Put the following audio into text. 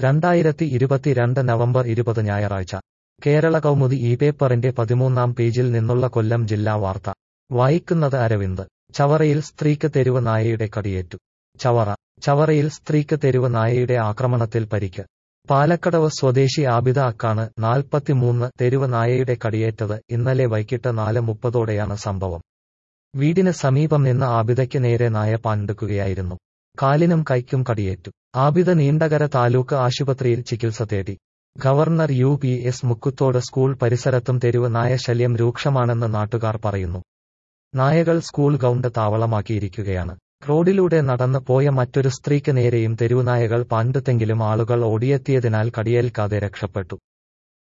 രണ്ടായിരത്തി ഇരുപത്തിരണ്ട് നവംബർ ഇരുപത് ഞായറാഴ്ച കേരള കൗമുദി ഈ പേപ്പറിന്റെ പതിമൂന്നാം പേജിൽ നിന്നുള്ള കൊല്ലം ജില്ലാ വാർത്ത വായിക്കുന്നത് അരവിന്ദ് ചവറയിൽ സ്ത്രീക്ക് തെരുവ് നായയുടെ കടിയേറ്റു ചവറ ചവറയിൽ സ്ത്രീക്ക് തെരുവ് നായയുടെ ആക്രമണത്തിൽ പരിക്ക് പാലക്കടവ് സ്വദേശി ആബിദ അക്കാണ് നാൽപ്പത്തിമൂന്ന് തെരുവ് നായയുടെ കടിയേറ്റത് ഇന്നലെ വൈകിട്ട് നാല് മുപ്പതോടെയാണ് സംഭവം വീടിന് സമീപം നിന്ന് ആബിദയ്ക്ക് നേരെ നായ പാഞ്ഞെടുക്കുകയായിരുന്നു കാലിനും കൈക്കും കടിയേറ്റു ആബിദ നീണ്ടകര താലൂക്ക് ആശുപത്രിയിൽ ചികിത്സ തേടി government U P S Mukkuthode school പരിസരത്തും തെരുവ് നായ ശല്യം രൂക്ഷമാണെന്ന് നാട്ടുകാർ പറയുന്നു നായകൾ സ്കൂൾ ഗൗണ്ട് താവളമാക്കിയിരിക്കുകയാണ് റോഡിലൂടെ നടന്നു പോയ മറ്റൊരു സ്ത്രീക്ക് നേരെയും തെരുവുനായകൾ പാഞ്ഞെടുത്തെങ്കിലും ആളുകൾ ഓടിയെത്തിയതിനാൽ കടിയേൽക്കാതെ രക്ഷപ്പെട്ടു